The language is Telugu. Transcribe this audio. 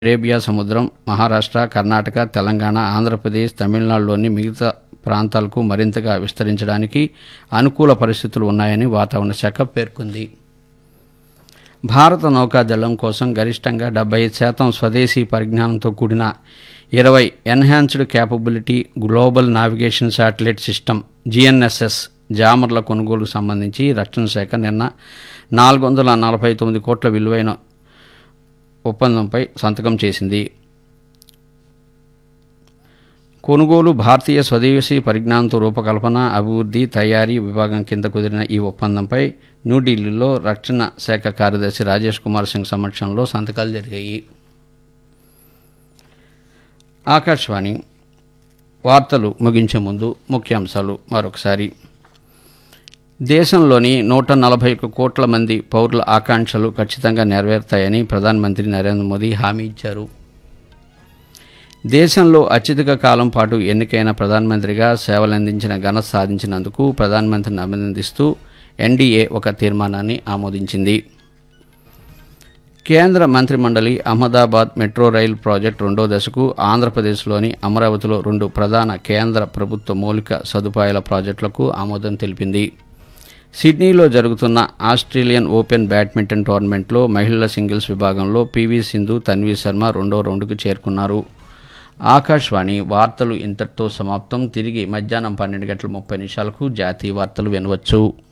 అరేబియా సముద్రం మహారాష్ట్ర కర్ణాటక తెలంగాణ ఆంధ్రప్రదేశ్ తమిళనాడులోని మిగతా ప్రాంతాలకు మరింతగా విస్తరించడానికి అనుకూల పరిస్థితులు ఉన్నాయని వాతావరణ శాఖ పేర్కొంది భారత నౌకాదళం కోసం గరిష్టంగా డెబ్బై ఐదు శాతం స్వదేశీ పరిజ్ఞానంతో కూడిన ఇరవై enhanced capability global navigation satellite system GNSS జామర్ల కొనుగోలుకు సంబంధించి రక్షణ శాఖ నిన్న నాలుగు వందల నలభై తొమ్మిది కోట్ల విలువైన ఒప్పందంపై సంతకం చేసింది కొనుగోలు భారతీయ స్వదేశీ పరిజ్ఞానంతో రూపకల్పన అభివృద్ధి తయారీ విభాగం కింద కుదిరిన ఈ ఒప్పందంపై న్యూఢిల్లీలో రక్షణ శాఖ కార్యదర్శి రాజేష్ కుమార్ సింగ్ సమక్షంలో సంతకాలు జరిగాయి ఆకాశవాణి వార్తలు ముగించే ముందు ముఖ్యాంశాలు మరొకసారి దేశంలోని నూట నలభై ఒక్క కోట్ల మంది పౌరుల ఆకాంక్షలు ఖచ్చితంగా నెరవేరుతాయని ప్రధానమంత్రి నరేంద్ర మోదీ హామీ ఇచ్చారు దేశంలో అత్యధిక కాలం పాటు ఎన్నికైన ప్రధానమంత్రిగా సేవలందించిన ఘనత సాధించినందుకు ప్రధానమంత్రిని అభినందిస్తూ ఎన్డీఏ ఒక తీర్మానాన్ని ఆమోదించింది కేంద్ర మంత్రిమండలి అహ్మదాబాద్ మెట్రో రైల్ ప్రాజెక్టు రెండో దశకు ఆంధ్రప్రదేశ్లోని అమరావతిలో రెండు ప్రధాన కేంద్ర ప్రభుత్వ మౌలిక సదుపాయాల ప్రాజెక్టులకు ఆమోదం తెలిపింది సిడ్నీలో జరుగుతున్న ఆస్ట్రేలియన్ ఓపెన్ బ్యాడ్మింటన్ టోర్నమెంట్లో మహిళల సింగిల్స్ విభాగంలో పీవీ సింధు తన్వీ శర్మ రెండో రౌండ్కు చేరుకున్నారు ఆకాశవాణి వార్తలు ఇంతటితో సమాప్తం తిరిగి మధ్యాహ్నం పన్నెండు గంటల ముప్పై నిమిషాలకు జాతీయ వార్తలు వినవచ్చు